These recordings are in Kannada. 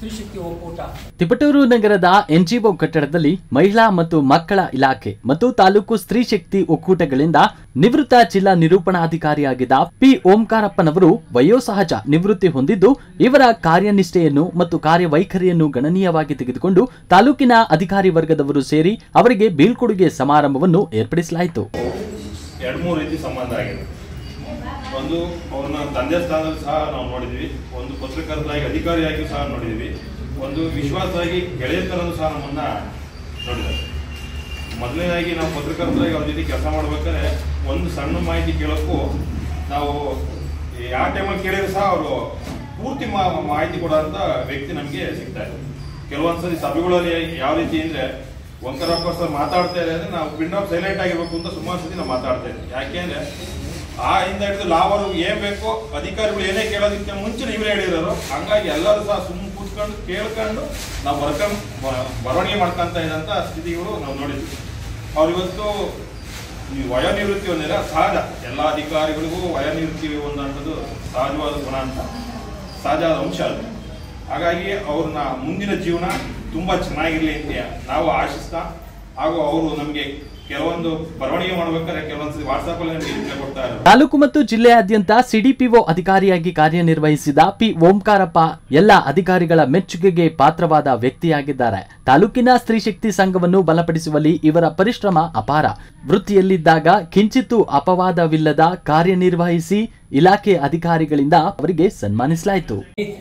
ಸ್ತ್ರೀಶಕ್ತಿ ಒಕ್ಕೂಟ ತಿಪಟೂರು ನಗರದ ಎನ್ಜಿಒ ಕಟ್ಟಡದಲ್ಲಿ ಮಹಿಳಾ ಮತ್ತು ಮಕ್ಕಳ ಇಲಾಖೆ ಮತ್ತು ತಾಲೂಕು ಸ್ತ್ರೀ ಶಕ್ತಿ ಒಕ್ಕೂಟಗಳಿಂದ ನಿವೃತ್ತ ಜಿಲ್ಲಾ ನಿರೂಪಣಾಧಿಕಾರಿಯಾಗಿದ್ದ ಪಿ ಓಂಕಾರಪ್ಪನವರು ವಯೋಸಹಜ ನಿವೃತ್ತಿ ಹೊಂದಿದ್ದು ಇವರ ಕಾರ್ಯನಿಷ್ಠೆಯನ್ನು ಮತ್ತು ಕಾರ್ಯವೈಖರಿಯನ್ನು ಗಣನೀಯವಾಗಿ ತೆಗೆದುಕೊಂಡು ತಾಲೂಕಿನ ಅಧಿಕಾರಿ ವರ್ಗದವರು ಸೇರಿ ಅವರಿಗೆ ಬೀಳ್ಕೊಡುಗೆ ಸಮಾರಂಭವನ್ನು ಏರ್ಪಡಿಸಲಾಯಿತು ಎರಡು ಮೂರು ರೀತಿ ಸಂಬಂಧ ಆಗಿದೆ ಒಂದು ಅವ್ರನ್ನ ತಂದೆ ಸ್ಥಾನದಲ್ಲಿ ಸಹ ನಾವು ನೋಡಿದ್ವಿ ಒಂದು ಪತ್ರಕರ್ತರಾಗಿ ಅಧಿಕಾರಿಯಾಗಿ ಸಹ ನೋಡಿದ್ವಿ ಒಂದು ವಿಶ್ವಾಸವಾಗಿ ಗೆಳೆಯತನೂ ಸಹ ನಮ್ಮನ್ನ ನೋಡಿದ್ದಾರೆ ಮೊದಲನೇದಾಗಿ ನಾವು ಪತ್ರಕರ್ತರಾಗಿ ಅವ್ರ ಜೊತೆ ಕೆಲಸ ಮಾಡ್ಬೇಕಾದ್ರೆ ಒಂದು ಸಣ್ಣ ಮಾಹಿತಿ ಕೇಳೋಕ್ಕೂ ನಾವು ಯಾವ ಟೈಮಲ್ಲಿ ಕೇಳಿದ್ರು ಸಹ ಅವರು ಪೂರ್ತಿ ಮಾ- ಮಾಹಿತಿ ಕೊಡೋಂಥ ವ್ಯಕ್ತಿ ನಮಗೆ ಸಿಗ್ತಾ ಇದೆ ಕೆಲವೊಂದ್ಸರಿ ಸಭೆಗಳಲ್ಲಿ ಯಾವ ರೀತಿ ಅಂದ್ರೆ ವಂಕರಪ್ಪ ಸರ್ ಮಾತಾಡ್ತಾ ಇದ್ದಾರೆ ಅಂದ್ರೆ ನಾವು ಪಿಂಡ್ ಆಫ್ ಸೈಲೆಂಟ್ ಆಗಿರ್ಬೇಕು ಅಂತ ಸುಮಾರು ಸತಿ ನಾವು ಮಾತಾಡ್ತಾ ಇದ್ವಿ ಯಾಕೆ ಅಂದ್ರೆ ಆ ಇಂದ ಹಿಡಿದು ಲಾವರು ಏನ್ ಬೇಕೋ ಅಧಿಕಾರಿಗಳು ಏನೇ ಕೇಳೋದಕ್ಕೆ ಮುಂಚೆ ಇವರೇ ಹೇಳಿರೋರು ಹಂಗಾಗಿ ಎಲ್ಲರೂ ಸಹ ಸುಮ್ಮನೆ ಕೂತ್ಕೊಂಡು ಕೇಳ್ಕೊಂಡು ನಾವು ಬರ್ಕೊಂಡು ಬ- ಬರವಣಿಗೆ ಮಾಡ್ಕೊಂತ ಇದ್ದಂತ ಸ್ಥಿತಿಗಳು ನಾವು ನೋಡಿದ್ವಿ ಅವ್ರು ಇವತ್ತು ಈ ವಯೋನಿವೃತ್ತಿ ಒಂದಿರ ಸಹಜ ಎಲ್ಲ ಅಧಿಕಾರಿಗಳಿಗೂ ವಯೋನಿವೃತ್ತಿ ಒಂದಂಥದ್ದು ಸಹಜವಾದ ಗುಣ ಅಂತ ಸಹಜವಾದ ಅಂಶ ಅದು ಹಾಗಾಗಿ ಅವ್ರನ್ನ ಮುಂದಿನ ಜೀವನ ತುಂಬಾ ಚೆನ್ನಾಗಿರ್ಲಿ ಅಂತ ನಾವು ಆಶಿಸ್ತಾ ಹಾಗೂ ಅವರು ನಮಗೆ ಕೆಲವೊಂದು ಬರವಣಿಗೆ ಮಾಡ್ಬೇಕಾದ್ರೆ ಕೆಲವೊಂದ್ಸತಿ ವಾಟ್ಸಾಪ್ ಅಲ್ಲಿ ನಮಗೆ ರಿಪ್ಲೈ ಕೊಡ್ತಾ ಇದ್ದಾರೆ ತಾಲೂಕು ಮತ್ತು ಜಿಲ್ಲೆಯಾದ್ಯಂತ ಸಿಡಿಪಿಒ ಅಧಿಕಾರಿಯಾಗಿ ಕಾರ್ಯನಿರ್ವಹಿಸಿದ ಪಿ ಓಂಕಾರಪ್ಪ ಎಲ್ಲ ಅಧಿಕಾರಿಗಳ ಮೆಚ್ಚುಗೆಗೆ ಪಾತ್ರವಾದ ವ್ಯಕ್ತಿಯಾಗಿದ್ದಾರೆ ತಾಲೂಕಿನ ಸ್ತ್ರೀ ಶಕ್ತಿ ಸಂಘವನ್ನು ಬಲಪಡಿಸುವಲ್ಲಿ ಇವರ ಪರಿಶ್ರಮ ಅಪಾರ ವೃತ್ತಿಯಲ್ಲಿದ್ದಾಗ ಕಿಂಚಿತ್ತೂ ಅಪವಾದವಿಲ್ಲದ ಕಾರ್ಯನಿರ್ವಹಿಸಿ ಇಲಾಖೆ ಅಧಿಕಾರಿಗಳಿಂದ ಅವರಿಗೆ ಸನ್ಮಾನಿಸಲಾಯಿತು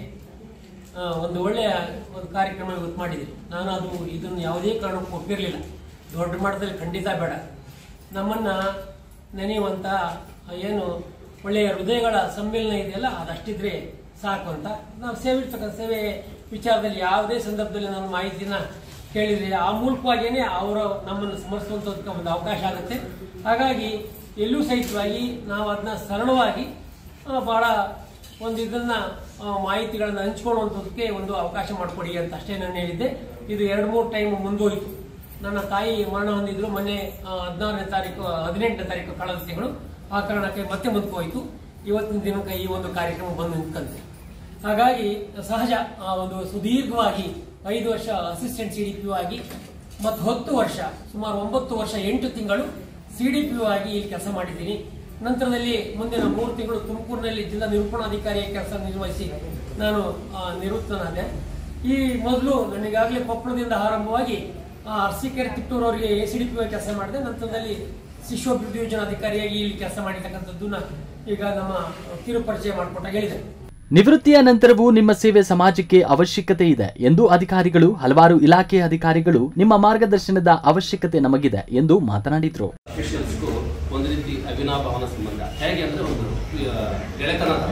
ಆ, ಒಂದು ಒಳ್ಳೆಯ ಒಂದು ಕಾರ್ಯಕ್ರಮ ಇವತ್ತು ಮಾಡಿದ್ರಿ ನಾನು ಅದು ಇದನ್ನು ಯಾವುದೇ ಕಾರಣಕ್ಕೂ ಒಪ್ಪಿರಲಿಲ್ಲ ದೊಡ್ಡ ಮಟ್ಟದಲ್ಲಿ ಖಂಡಿತ ಬೇಡ ನಮ್ಮನ್ನ ನೆನೆಯುವಂತ ಏನು ಒಳ್ಳೆಯ ಹೃದಯಗಳ ಸಮ್ಮಿಲನ ಇದೆಯಲ್ಲ ಅದಷ್ಟಿದ್ರೆ ಸಾಕು ಅಂತ ನಾವು ಸೇವೆ ಇರ್ತಕ್ಕಂಥ ಸೇವೆ ವಿಚಾರದಲ್ಲಿ ಯಾವುದೇ ಸಂದರ್ಭದಲ್ಲಿ ನಾನು ಮಾಹಿತಿನ ಕೇಳಿದ್ರೆ ಆ ಮೂಲಕವಾಗಿಯೇ ಅವರು ನಮ್ಮನ್ನು ಸ್ಮರಿಸುವಂಥದ್ದಕ್ಕೆ ಒಂದು ಅವಕಾಶ ಆಗುತ್ತೆ ಹಾಗಾಗಿ ಎಲ್ಲೂ ಸಹಿತವಾಗಿ ನಾವು ಅದನ್ನ ಸರಳವಾಗಿ ಆ, ಬಹಳ ಒಂದು ಇದನ್ನ ಆ, ಮಾಹಿತಿಗಳನ್ನ ಹಂಚ್ಕೊಳ್ಳುವಂಥದ್ದಕ್ಕೆ ಒಂದು ಅವಕಾಶ ಮಾಡಿಕೊಡಿ ಅಂತ ಅಷ್ಟೇ ನಾನು ಹೇಳಿದ್ದೆ ಇದು ಎರಡು ಮೂರು ಟೈಮ್ ಮುಂದುವರಿತು ನನ್ನ ತಾಯಿ ಮರಣ ಹೊಂದಿದ್ರು ಮೊನ್ನೆ ಆ, ಹದಿನಾರನೇ ತಾರೀಕು ಹದಿನೆಂಟನೇ ತಾರೀಕು ಕಳೆದ ತಿಂಗಳು ಆ ಕಾರಣಕ್ಕೆ ಮತ್ತೆ ಮುಂದಕ್ಕೆ ಹೋಯಿತು ಇವತ್ತಿನ ದಿನಕ್ಕೆ ಈ ಒಂದು ಕಾರ್ಯಕ್ರಮ ಬಂದು ನಿಂತ್ಕಂತೆ ಹಾಗಾಗಿ ಸಹಜ ಆ ಒಂದು ಸುದೀರ್ಘವಾಗಿ ಐದು ವರ್ಷ ಅಸಿಸ್ಟೆಂಟ್ ಸಿ ಡಿ ಪಿ ಆಗಿ ಮತ್ತು ಹತ್ತು ವರ್ಷ ಸುಮಾರು ಒಂಬತ್ತು ವರ್ಷ ಎಂಟು ತಿಂಗಳು ಸಿ ಡಿ ಪಿ ಆಗಿ ಇಲ್ಲಿ ಕೆಲಸ ಮಾಡಿದ್ದೀನಿ ನಂತರದಲ್ಲಿ ಮುಂದಿನ ಮೂರು ತಿಂಗಳು ತುಮಕೂರಿನಲ್ಲಿ ಜಿಲ್ಲಾ ನಿರೂಪಣಾಧಿಕಾರಿಯಾಗಿ ಕೆಲಸ ನಿರ್ವಹಿಸಿ ನಾನು ಆ, ನಿವೃತ್ತನಾದೆ ಈ ಮೊದಲು ನನಗಾಗಲೇ ಕೊಪ್ಪಳದಿಂದ ಆರಂಭವಾಗಿ ಆ, ಅರಸೀಕೆರೆ ತಿಟ್ಟೂರು ಅವರಿಗೆ ಎ ಸಿ ಡಿ ಪಿ ಕೆಲಸ ಮಾಡಿದೆ ನಂತರದಲ್ಲಿ ಶಿಶುಅಭಿವೃದ್ಧಿ ಯೋಜನಾಧಿಕಾರಿಯಾಗಿ ಇಲ್ಲಿ ಕೆಲಸ ಮಾಡಿರ್ತಕ್ಕಂಥದ್ದನ್ನ ಈಗ ನಮ್ಮ ಕಿರು ಪರಿಚಯ ಮಾಡಿಕೊಟ್ಟಾಗ ಹೇಳಿದೆ ನಿವೃತ್ತಿಯ ನಂತರವೂ ನಿಮ್ಮ ಸೇವೆ ಸಮಾಜಕ್ಕೆ ಅವಶ್ಯಕತೆ ಇದೆ ಎಂದು ಅಧಿಕಾರಿಗಳು ಹಲವಾರು ಇಲಾಖೆ ಅಧಿಕಾರಿಗಳು ನಿಮ್ಮ ಮಾರ್ಗದರ್ಶನದ ಅವಶ್ಯಕತೆ ನಮಗಿದೆ ಎಂದು ಮಾತನಾಡಿದರು ಅಫಿಷಿಯಲ್ಸ್ಗೂ ಒಂದು ರೀತಿ ಅವಿನಾಭಾವನ ಸಂಬಂಧ ಹೇಗೆ ಅಂದರೆ ಒಂದು ಆ, ಗೆಳೆತನ ಥರ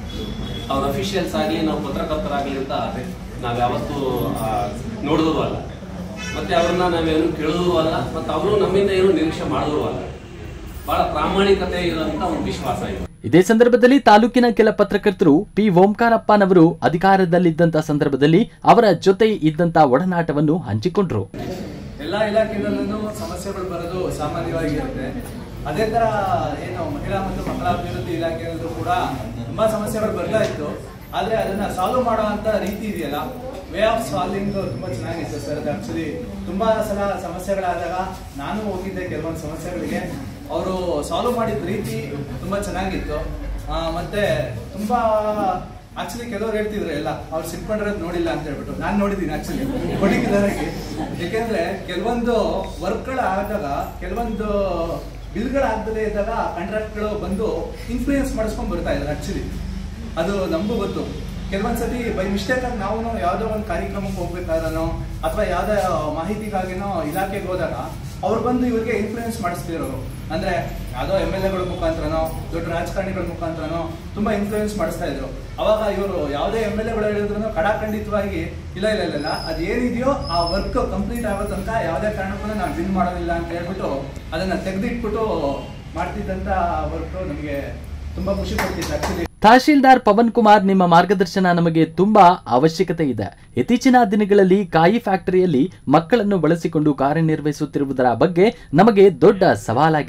ಅವ್ರ ಅಫಿಷಿಯಲ್ಸ್ ಆಗಲಿ ನಾವು ಪತ್ರಕರ್ತರಾಗಲಿ ಅಂತ ನಾವು ಯಾವತ್ತೂ ಆ, ನೋಡಿದ್ರು ಅಲ್ಲ ಮತ್ತೆ ಅವ್ರನ್ನ ನಾವೇನು ಕೇಳಿದ್ರು ಅಲ್ಲ ಮತ್ತು ಅವರು ನಮ್ಮಿಂದ ಏನು ನಿರೀಕ್ಷೆ ಮಾಡಿದ್ರು ಅಲ್ಲ ಬಹಳ ಪ್ರಾಮಾಣಿಕತೆ ಇರೋಂಥ ಒಂದು ವಿಶ್ವಾಸ ಇದೆ ಇದೇ ಸಂದರ್ಭದಲ್ಲಿ ತಾಲೂಕಿನ ಕೆಲ ಪತ್ರಕರ್ತರು ಪಿ ಓಂಕಾರಪ್ಪನವರು ಅಧಿಕಾರದಲ್ಲಿದ್ದಂತ ಸಂದರ್ಭದಲ್ಲಿ ಅವರ ಜೊತೆ ಇದ್ದಂತ ಒಡನಾಟವನ್ನು ಹಂಚಿಕೊಂಡ್ರು ಎಲ್ಲ ಇಲಾಖೆಗಳಲ್ಲೂ ಸಮಸ್ಯೆಗಳು ಬರೋದು ಸಾಮಾನ್ಯವಾಗಿರುತ್ತೆ ಅದೇ ತರ ಏನು ಮಹಿಳಾ ಮತ್ತು ಮಕ್ಕಳ ಅಭಿವೃದ್ಧಿ ಇಲಾಖೆಯಲ್ಲೂ ಕೂಡ ತುಂಬಾ ಸಮಸ್ಯೆಗಳು ಬರ್ತಾ ಇತ್ತು ಆದ್ರೆ ಅದನ್ನ ಸಾಲ್ವ್ ಮಾಡುವಂತ ರೀತಿ ಇದೆಯಲ್ಲ ವೇ ಆಫ್ ಸಾಲ್ವಿಂಗ್ ತುಂಬಾ ಚೆನ್ನಾಗಿತ್ತು ಸರ್ ಅದು ಆಕ್ಚುಲಿ ತುಂಬಾ ಸಲ ಸಮಸ್ಯೆಗಳಾದಾಗ ನಾನು ಹೋಗಿದ್ದೆ ಕೆಲವೊಂದು ಸಮಸ್ಯೆಗಳಿಗೆ ಅವರು ಸಾಲ್ವ್ ಮಾಡಿದ ರೀತಿ ತುಂಬಾ ಚೆನ್ನಾಗಿತ್ತು ಆ, ಮತ್ತೆ ತುಂಬಾ ಆಕ್ಚುಲಿ ಕೆಲವ್ರು ಹೇಳ್ತಿದ್ರು ಎಲ್ಲ ಅವ್ರು ಸಿಟ್ಕೊಂಡಿರೋದು ನೋಡಿಲ್ಲ ಅಂತ ಹೇಳ್ಬಿಟ್ಟು ನಾನು ನೋಡಿದ್ದೀನಿ ಆಕ್ಚುಲಿ ಹೊಡಿಕಿದಾರಾಗಿ ಯಾಕೆಂದ್ರೆ ಕೆಲವೊಂದು ವರ್ಕ್ಗಳು ಆದಾಗ ಕೆಲವೊಂದು ಬಿಲ್ಗಳಾಗದೇ ಇದ್ದಾಗ ಕಾಂಟ್ರಾಕ್ಟ್ಗಳು ಬಂದು ಇನ್ಫ್ಲೂಯೆನ್ಸ್ ಮಾಡಿಸ್ಕೊಂಡ್ ಬರ್ತಾ ಇದ್ದಾರೆ ಆಕ್ಚುಲಿ ಅದು ನಮಗೂ ಗೊತ್ತು ಕೆಲವೊಂದ್ ಸತಿ ಬೈ ಮಿಸ್ಟೇಕ್ ಆಗಿ ನಾವು ಯಾವ್ದೋ ಒಂದು ಕಾರ್ಯಕ್ರಮಕ್ಕೆ ಹೋಗ್ಬೇಕಾದ್ರೂ ಅಥವಾ ಯಾವ್ದೋ ಮಾಹಿತಿಗಾಗಿನೋ ಇಲಾಖೆಗೆ ಹೋದಾಗ ಅವ್ರು ಬಂದು ಇವ್ರಿಗೆ ಇನ್ಫ್ಲೂಯೆನ್ಸ್ ಮಾಡಿಸ್ತಿರೋರು ಅಂದ್ರೆ ಯಾವ್ದೋ ಎಮ್ ಎಲ್ ಎಗಳ ಮುಖಾಂತರನೋ ದೊಡ್ಡ ರಾಜಕಾರಣಿಗಳ ಮುಖಾಂತರನೋ ತುಂಬಾ ಇನ್ಫ್ಲೂಯೆನ್ಸ್ ಮಾಡಿಸ್ತಾ ಇದ್ರು ಅವಾಗ ಇವರು ಯಾವುದೇ ಎಮ್ ಎಲ್ ಎಗಳು ಹೇಳಿದ್ರು ಕಡಾಖಂಡಿತವಾಗಿ ಇಲ್ಲ ಇಲ್ಲ ಇಲ್ಲ ಇಲ್ಲ ಅದೇನಿದೆಯೋ ಆ ವರ್ಕ್ ಕಂಪ್ಲೀಟ್ ಆಗೋ ತನಕ ಯಾವುದೇ ಕಾರಣಕ್ಕೂ ನಾನು ವಿನ್ ಮಾಡೋದಿಲ್ಲ ಅಂತ ಹೇಳ್ಬಿಟ್ಟು ಅದನ್ನ ತೆಗೆದಿಟ್ಬಿಟ್ಟು ಮಾಡ್ತಿದ್ದಂತ ವರ್ಕ್ ನಮಗೆ ತುಂಬಾ ಖುಷಿ ಕೊಡ್ತಿತ್ತು ಆಕ್ಚುಲಿ ತಹಶೀಲ್ದಾರ್ ಪವನ್ ಕುಮಾರ್ ನಿಮ್ಮ ಮಾರ್ಗದರ್ಶನ ನಮಗೆ ತುಂಬಾ ಅವಶ್ಯಕತೆ ಇದೆ ಇತ್ತೀಚಿನ ದಿನಗಳಲ್ಲಿ ಕಾಯಿ ಫ್ಯಾಕ್ಟರಿಯಲ್ಲಿ ಮಕ್ಕಳನ್ನು ಬಳಸಿಕೊಂಡು ಕಾರ್ಯನಿರ್ವಹಿಸುತ್ತಿರುವುದರ ಬಗ್ಗೆ ನಮಗೆ ದೊಡ್ಡ ಸವಾಲಾಗಿದೆ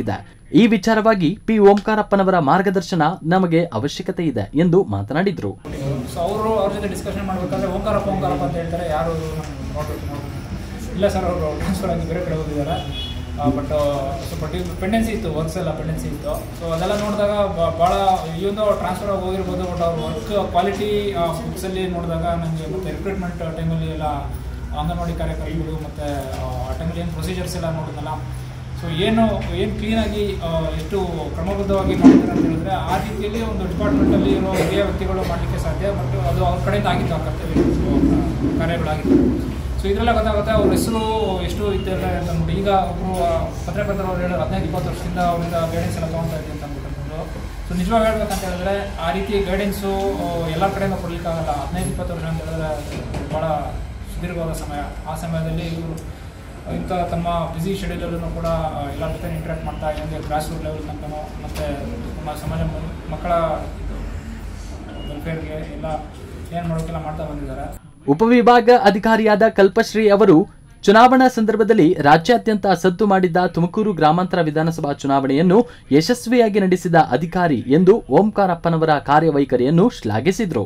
ಈ ವಿಚಾರವಾಗಿ ಪಿ ಓಂಕಾರಪ್ಪನವರ ಮಾರ್ಗದರ್ಶನ ನಮಗೆ ಅವಶ್ಯಕತೆ ಇದೆ ಎಂದು ಮಾತನಾಡಿದರು ಸೊ ಅವರು ಅವ್ರ ಜೊತೆ ಡಿಸ್ಕಷನ್ ಮಾಡಬೇಕಾದ್ರೆ ಓಂಕಾರಪ್ಪ ಓಂಕಾರಪ್ಪ ಅಂತ ಹೇಳ್ತಾರೆ ಯಾರು ನೋಡ್ಬೇಕು ನೋಡ್ಬೇಕು ಇಲ್ಲ ಸರ್ ಅವರು ಟ್ರಾನ್ಸ್ಫರ್ ಆಗಿ ಬೇರೆ ಕಡೆ ಹೋಗಿದ್ದಾರೆ ಬಟ್ ಸ್ವಲ್ಪ ಪೆಂಡೆನ್ಸಿ ಇತ್ತು ವರ್ಕ್ಸ್ ಎಲ್ಲ ಪೆಂಡೆನ್ಸಿ ಇತ್ತು ಸೊ ಅದೆಲ್ಲ ನೋಡಿದಾಗ ಭಾಳ ಇವೊಂದು ಟ್ರಾನ್ಸ್ಫರ್ ಆಗಿ ಹೋಗಿರ್ಬೋದು ಬಟ್ ಅವ್ರ ವರ್ಕ್ ಕ್ವಾಲಿಟಿ ಬುಕ್ಸಲ್ಲಿ ನೋಡಿದಾಗ ನನಗೆ ಮತ್ತು ರಿಕ್ರೂಟ್ಮೆಂಟ್ ಟೈಮಲ್ಲಿ ಎಲ್ಲ ಅಂಗನವಾಡಿ ಕಾರ್ಯಕರ್ತರು ಮತ್ತು ಆ ಟೈಮಲ್ಲಿ ಏನು ಪ್ರೊಸೀಜರ್ಸ್ ಎಲ್ಲ ನೋಡಿದ್ನಲ್ಲ ಸೊ ಏನು ಏನು ಕ್ಲೀನಾಗಿ ಎಷ್ಟು ಕ್ರಮಬದ್ಧವಾಗಿ ಮಾಡಿದ್ದಾರೆ ಅಂತ ಹೇಳಿದ್ರೆ ಆ ರೀತಿಯಲ್ಲಿ ಒಂದು ಡಿಪಾರ್ಟ್ಮೆಂಟಲ್ಲಿ ಇರೋ ಹಿರಿಯ ವ್ಯಕ್ತಿಗಳು ಮಾಡಲಿಕ್ಕೆ ಸಾಧ್ಯ ಬಟ್ ಅದು ಅವ್ರ ಕಡೆಯಿಂದ ಆಗಿತ್ತು ಆ ಕರ್ತವ್ಯ ಆ ಕಾರ್ಯಗಳಾಗಿತ್ತು ಸೊ ಇದರೆಲ್ಲ ಗೊತ್ತಾಗುತ್ತೆ ಅವ್ರ ಹೆಸರು ಎಷ್ಟು ಇದ್ದಾರೆ ಅಂತ ಅಂದ್ಬಿಟ್ಟು ಈಗ ಒಬ್ಬರು ಪತ್ರಕರ್ತರು ಅವ್ರು ಹೇಳೋರು ಹದಿನೈದು ಇಪ್ಪತ್ತು ವರ್ಷದಿಂದ ಅವರಿಂದ ಗೈಡೆನ್ಸ್ ಎಲ್ಲ ತೊಗೊಳ್ತಾ ಇದ್ದೀವಿ ಅಂತ ಅಂದ್ಬಿಟ್ಟು ಸೊ ನಿಜವಾಗಿ ಹೇಳ್ಬೇಕಂತ ಹೇಳಿದ್ರೆ ಆ ರೀತಿ ಗೈಡೆನ್ಸು ಎಲ್ಲ ಕಡೆಯಿಂದ ಕೊಡಲಿಕ್ಕಾಗಲ್ಲ ಹದಿನೈದು ಇಪ್ಪತ್ತು ವರ್ಷ ಅಂತ ಹೇಳಿದ್ರೆ ಭಾಳ ಸುದೀರ್ಘವಾದ ಸಮಯ ಆ ಸಮಯದಲ್ಲಿ ಇವರು ಇಂಥ ತಮ್ಮ ಬ್ಯುಸಿ ಶೆಡ್ಯೂಲಲ್ಲೂ ಕೂಡ ಆ, ಎಲ್ಲರ ಜೊತೆ ಇಂಟ್ರಾಕ್ಟ್ ಮಾಡ್ತಾ ಹೆಂಗೆ ಗ್ರಾಸ್ ರೂಟ್ ಲೆವೆಲ್ ತನಕನೂ ಮತ್ತು ನಮ್ಮ ಸಮಾಜ ಮ- ಮಕ್ಕಳ ವೆಲ್ಫೇರ್ಗೆ ಎಲ್ಲ ಏನು ಮಾಡೋಕ್ಕೆಲ್ಲ ಮಾಡ್ತಾ ಬಂದಿದ್ದಾರೆ ಉಪವಿಭಾಗ ಅಧಿಕಾರಿಯಾದ ಕಲ್ಪಶ್ರೀ ಅವರು ಚುನಾವಣಾ ಸಂದರ್ಭದಲ್ಲಿ ರಾಜ್ಯಾದ್ಯಂತ ಸದ್ದು ಮಾಡಿದ್ದ ತುಮಕೂರು ಗ್ರಾಮಾಂತರ ವಿಧಾನಸಭಾ ಚುನಾವಣೆಯನ್ನು ಯಶಸ್ವಿಯಾಗಿ ನಡೆಸಿದ ಅಧಿಕಾರಿ ಎಂದು ಓಂಕಾರಪ್ಪನವರ ಕಾರ್ಯವೈಖರಿಯನ್ನು ಶ್ಲಾಘಿಸಿದರು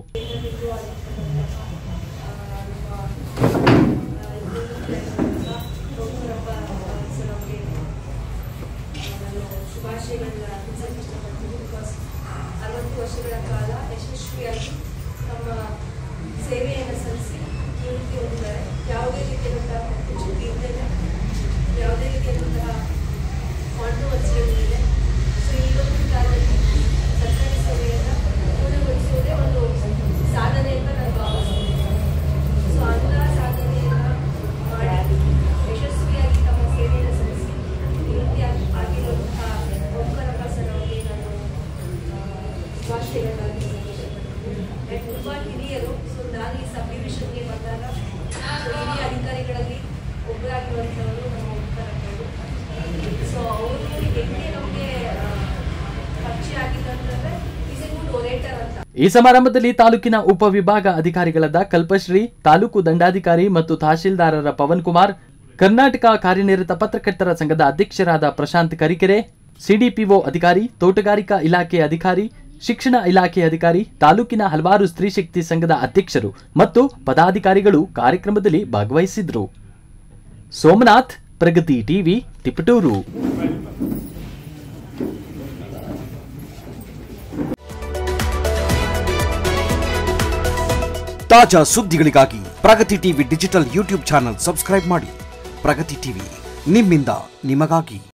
ಶುಭಾಶಯಗಳನ್ನ ತಿಳಿಸಕ್ಕೆ ಇಷ್ಟಪಡ್ತೀನಿ ಬಿಕಾಸ್ ಅರವತ್ತು ವರ್ಷಗಳ ಕಾಲ ಯಶಸ್ವಿಯಾಗಿ ತಮ್ಮ ಸೇವೆಯನ್ನು ಸಲ್ಲಿಸಿ ನಿವೃತ್ತಿ ಹೊಂದಿದ್ದಾರೆ ಯಾವುದೇ ರೀತಿಯಾದಂತಹ ಚುಕ್ಕಿ ಇಲ್ಲದೆ ಯಾವುದೇ ರೀತಿಯಾದಂತಹ ಕಾಂಟ್ರವರ್ಸಿಗಳಿಲ್ಲದೆ ಸೊ ಈ ಒಂದು ಕಾಲದಲ್ಲಿ ಸರ್ಕಾರಿ ಸೇವೆಯನ್ನು ಪೂರ್ಣಗೊಳಿಸುವುದೇ ಒಂದು ಸಾಧನೆ ಅಂತ ನಾನು ಭಾವಿಸ್ತೀನಿ ಸೊ ಅಂತಹ ಸಾಧನೆಯನ್ನು ಮಾಡಿ ಯಶಸ್ವಿಯಾಗಿ ತಮ್ಮ ಸೇವೆಯನ್ನು ಸಲ್ಲಿಸಿ ನಿವೃತ್ತಿ ಆಗಿ- ಆಗಿರುವಂತಹ ಓಂಕಾರಪ್ಪ ಸರ್ ಅವರಿಗೆ ನಾನು ಶುಭಾಶಯಗಳನ್ನ ಇಷ್ಟಪಡ್ತೀನಿ ಆ್ಯಂಡ್ ತುಂಬ ಹಿರಿಯರು ಸೊ ನಾನು ಈ ಸಬ್ ಡಿವಿಷನ್ಗೆ ಬಂದಾಗ ಸೊ ಹಿರಿಯ ಅಧಿಕಾರಿಗಳಲ್ಲಿ ಒಬ್ಬರಾಗಿರುವಂಥವರು ನಮ್ಮ ಓಂಕಾರಪ್ಪವರು ಸೊ ಅವರು ಹೆಂಗೆ ನಮಗೆ ಪರಿಚಯ ಆಗಿದ್ದಂತಂದ್ರೆ ಈಸ್ ಎ ಗುಡ್ ಒರೇಟರ್ ಅಂತ ಈ ಸಮಾರಂಭದಲ್ಲಿ ತಾಲೂಕಿನ ಉಪವಿಭಾಗ ಅಧಿಕಾರಿಗಳಾದ ಕಲ್ಪಶ್ರೀ ತಾಲೂಕು ದಂಡಾಧಿಕಾರಿ ಮತ್ತು ತಹಶೀಲ್ದಾರರ ಪವನ್ ಕುಮಾರ್ ಕರ್ನಾಟಕ ಕಾರ್ಯನಿರತ ಪತ್ರಕರ್ತರ ಸಂಘದ ಅಧ್ಯಕ್ಷರಾದ ಪ್ರಶಾಂತ್ ಕರಿಕೆರೆ ಸಿಡಿಪಿಒ ಅಧಿಕಾರಿ ತೋಟಗಾರಿಕಾ ಇಲಾಖೆ ಅಧಿಕಾರಿ ಶಿಕ್ಷಣ ಇಲಾಖೆ ಅಧಿಕಾರಿ ತಾಲೂಕಿನ ಹಲವಾರು ಸ್ತ್ರೀ ಶಕ್ತಿ ಸಂಘದ ಅಧ್ಯಕ್ಷರು ಮತ್ತು ಪದಾಧಿಕಾರಿಗಳು ಕಾರ್ಯಕ್ರಮದಲ್ಲಿ ಭಾಗವಹಿಸಿದ್ರು ಸೋಮನಾಥ್ ಪ್ರಗತಿ ಟಿವಿ ತಿಪಟೂರು ತಾಜಾ ಸುದ್ದಿಗಳಿಗಾಗಿ Pragati TV digital YouTube channel subscribe ಮಾಡಿ ಪ್ರಗತಿ ಟಿವಿ ನಿಮ್ಮಿಂದ ನಿಮಗಾಗಿ